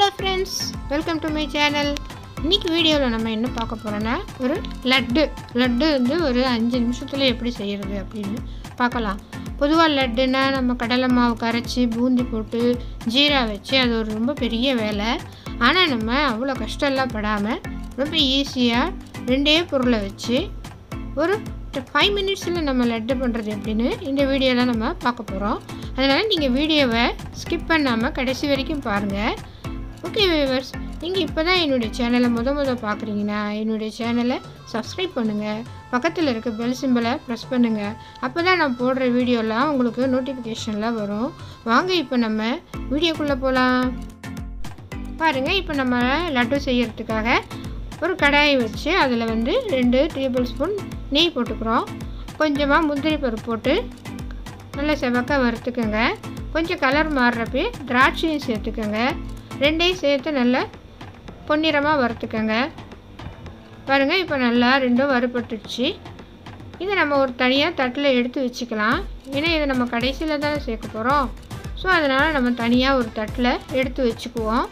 hello friends welcome to my channel இன்னைக்கு வீடியோவில் நம்ம என்ன பார்க்க போகிறோன்னா ஒரு லட்டு லட்டு வந்து ஒரு அஞ்சு நிமிஷத்தில் எப்படி செய்கிறது அப்படின்னு பார்க்கலாம் பொதுவாக லட்டுனா நம்ம கடலை மாவு கரைச்சி பூந்தி போட்டு ஜீரா வச்சு அது ஒரு ரொம்ப பெரிய வேலை ஆனால் நம்ம அவ்வளோ கஷ்டம்லாம் படாமல் ரொம்ப ஈஸியாக ரெண்டே பொருளை வச்சு ஒரு ஃபைவ் மினிட்ஸில் நம்ம லட்டு பண்ணுறது எப்படின்னு இந்த வீடியோவில் நம்ம பார்க்க போகிறோம் அதனால் நீங்கள் வீடியோவை ஸ்கிப் பண்ணாமல் கடைசி வரைக்கும் பாருங்கள் ஓகே வியூவர்ஸ் நீங்கள் இப்போ தான் என்னுடைய சேனலை முத முத பார்க்குறீங்கன்னா என்னுடைய சேனலை சப்ஸ்கிரைப் பண்ணுங்கள் பக்கத்தில் இருக்க பெல் சிம்பிளை ப்ரெஸ் பண்ணுங்கள் அப்போ தான் நான் போடுற வீடியோலாம் உங்களுக்கு நோட்டிஃபிகேஷனில் வரும் வாங்க இப்போ நம்ம வீடியோக்குள்ளே போகலாம் பாருங்கள் இப்போ நம்ம லட்டு செய்யறதுக்காக ஒரு கடாயை வச்சு அதில் வந்து ரெண்டு டேபிள் ஸ்பூன் நெய் போட்டுக்கிறோம் கொஞ்சமாக முந்திரி பருப்பு போட்டு நல்லா செவக்க வறுத்துக்கோங்க கொஞ்சம் கலர் மாறுறப்பே திராட்சையும் சேர்த்துக்கோங்க ரெண்டையும் சேர்த்து நல்லா பொன்னிறமாக வறுத்துக்கோங்க பாருங்கள் இப்போ நல்லா ரெண்டும் வறுபட்டுடுச்சு இதை நம்ம ஒரு தனியாக தட்டில் எடுத்து வச்சுக்கலாம் ஏன்னா இதை நம்ம கடைசியில் தானே சேர்க்க போகிறோம் ஸோ அதனால் நம்ம தனியாக ஒரு தட்டில் எடுத்து வச்சுக்குவோம்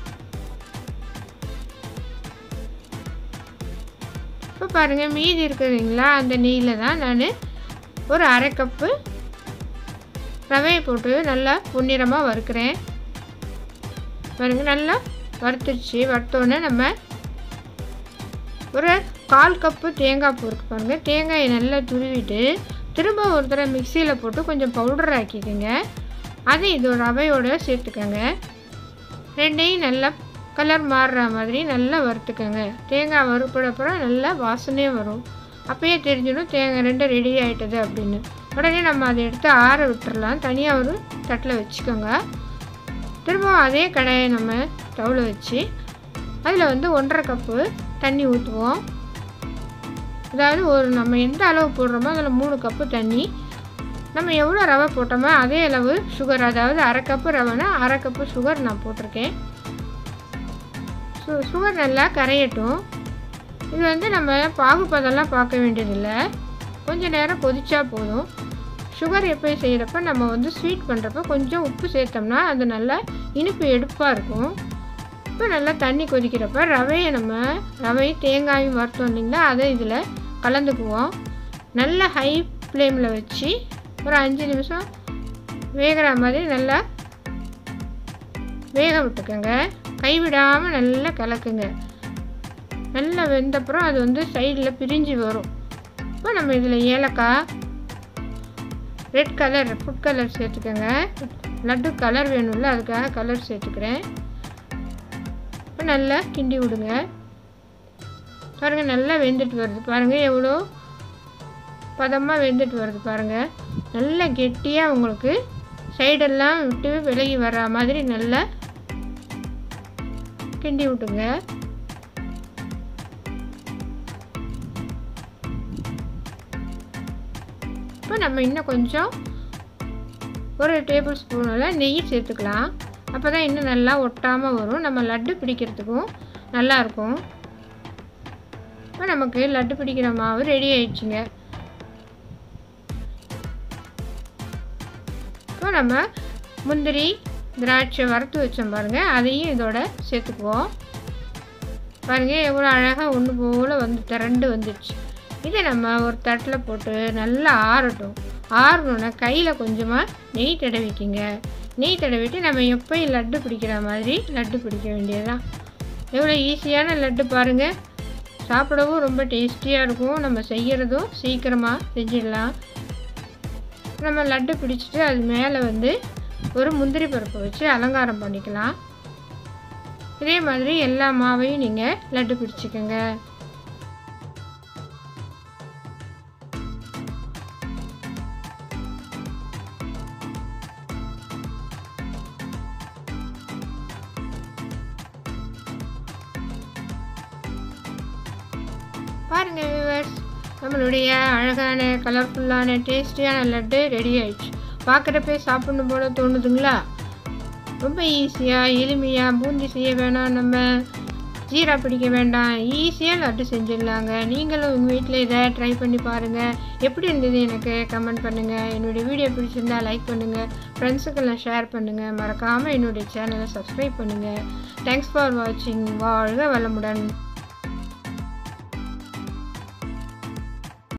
இப்போ பாருங்கள் மீதி இருக்குதுங்களா அந்த நெய்யில் தான் நான் ஒரு அரை கப்பு ரவையை போட்டு நல்லா பொன்னிறமாக வறுக்கிறேன் பாருங்க நல்லா வறுத்துருச்சு வறுத்தோடனே நம்ம ஒரு கால் கப்பு தேங்காய் பூ இருக்கு பாருங்கள் தேங்காயை நல்லா துருவிட்டு திரும்ப ஒரு தடவை மிக்சியில் போட்டு கொஞ்சம் பவுடர் ஆக்கிக்கோங்க அதை இது ரவையோடு சேர்த்துக்கோங்க ரெண்டையும் நல்லா கலர் மாறுற மாதிரி நல்லா வறுத்துக்கோங்க தேங்காய் வறுப்படப்புறம் நல்லா வாசனையே வரும் அப்பயே தெரிஞ்சிடும் தேங்காய் ரெண்டும் ரெடி ஆகிட்டது அப்படின்னு உடனே நம்ம அதை எடுத்து ஆற விட்டுறலாம் தனியாக ஒரு தட்டில் வச்சுக்கோங்க திரும்பவும் அதே கடாயை நம்ம ஸ்டவ்வில் வச்சு அதில் வந்து ஒன்றரை கப்பு தண்ணி ஊற்றுவோம் அதாவது ஒரு நம்ம எந்த அளவு போடுறோமோ அதில் மூணு கப்பு தண்ணி நம்ம எவ்வளோ ரவை போட்டோமோ அதே அளவு சுகர் அதாவது அரை கப்பு ரவைனா அரை கப்பு சுகர் நான் போட்டிருக்கேன் சு சுகர் நல்லா கரையட்டும் இது வந்து நம்ம பாகுபதெல்லாம் பார்க்க வேண்டியதில்லை கொஞ்சம் நேரம் கொதிச்சா போதும் சுகர் எப்போ செய்கிறப்ப நம்ம வந்து ஸ்வீட் பண்ணுறப்ப கொஞ்சம் உப்பு சேர்த்தோம்னா அது நல்லா இனிப்பு எடுப்பாக இருக்கும் இப்போ நல்லா தண்ணி கொதிக்கிறப்ப ரவையை நம்ம ரவை தேங்காயும் வறுத்தோம் இல்லைங்களா அதை இதில் கலந்துக்குவோம் நல்ல ஹை ஃப்ளேமில் வச்சு ஒரு அஞ்சு நிமிஷம் வேகிற மாதிரி நல்லா வேக விட்டுக்கோங்க கைவிடாமல் நல்லா கலக்குங்க நல்லா வெந்தப்புறம் அது வந்து சைடில் பிரிஞ்சு வரும் இப்போ நம்ம இதில் ஏலக்காய் ரெட் கலர் ஃபுட் கலர் சேர்த்துக்கோங்க லட்டு கலர் வேணும்ல அதுக்காக கலர் சேர்த்துக்கிறேன் இப்போ நல்லா கிண்டி விடுங்க பாருங்கள் நல்லா வெந்துட்டு வருது பாருங்கள் எவ்வளோ பதமாக வெந்துட்டு வருது பாருங்கள் நல்லா கெட்டியாக உங்களுக்கு சைடெல்லாம் விட்டு விலகி வர்ற மாதிரி நல்லா கிண்டி விட்டுங்க இப்போ நம்ம இன்னும் கொஞ்சம் ஒரு டேபிள் ஸ்பூனில் நெய் சேர்த்துக்கலாம் அப்போ தான் இன்னும் நல்லா ஒட்டாமல் வரும் நம்ம லட்டு பிடிக்கிறதுக்கும் நல்லாயிருக்கும் இப்போ நமக்கு லட்டு பிடிக்கிற மாவு ரெடி ஆயிடுச்சுங்க இப்போ நம்ம முந்திரி திராட்சை வறுத்து வச்சோம் பாருங்கள் அதையும் இதோட சேர்த்துக்குவோம் பாருங்கள் எவ்வளோ அழகாக ஒன்று போல் வந்து திரண்டு வந்துடுச்சு இதை நம்ம ஒரு தட்டில் போட்டு நல்லா ஆறட்டும் ஆறணுன்னா கையில் கொஞ்சமாக நெய் தடவிக்கிங்க நெய் தடவிட்டு நம்ம எப்போயும் லட்டு பிடிக்கிற மாதிரி லட்டு பிடிக்க வேண்டியதுதான் எவ்வளோ ஈஸியான லட்டு பாருங்கள் சாப்பிடவும் ரொம்ப டேஸ்டியாக இருக்கும் நம்ம செய்கிறதும் சீக்கிரமாக செஞ்சிடலாம் நம்ம லட்டு பிடிச்சிட்டு அது மேலே வந்து ஒரு முந்திரி பருப்பை வச்சு அலங்காரம் பண்ணிக்கலாம் இதே மாதிரி எல்லா மாவையும் நீங்கள் லட்டு பிடிச்சிக்கோங்க பாருங்க வியூவர்ஸ் நம்மளுடைய அழகான கலர்ஃபுல்லான டேஸ்டியான லட்டு ரெடி ஆயிடுச்சு பார்க்குறப்பே சாப்பிடணும் போல தோணுதுங்களா ரொம்ப ஈஸியாக எளிமையாக பூந்தி செய்ய வேணாம் நம்ம ஜீரா பிடிக்க வேண்டாம் ஈஸியாக லட்டு செஞ்சிடலாங்க நீங்களும் உங்கள் வீட்டில் இதை ட்ரை பண்ணி பாருங்கள் எப்படி இருந்தது எனக்கு கமெண்ட் பண்ணுங்கள் என்னுடைய வீடியோ பிடிச்சிருந்தா லைக் பண்ணுங்கள் ஃப்ரெண்ட்ஸுக்கெல்லாம் ஷேர் பண்ணுங்கள் மறக்காமல் என்னுடைய சேனலை சப்ஸ்கிரைப் பண்ணுங்கள் தேங்க்ஸ் ஃபார் வாட்சிங் வாழ்க வளமுடன்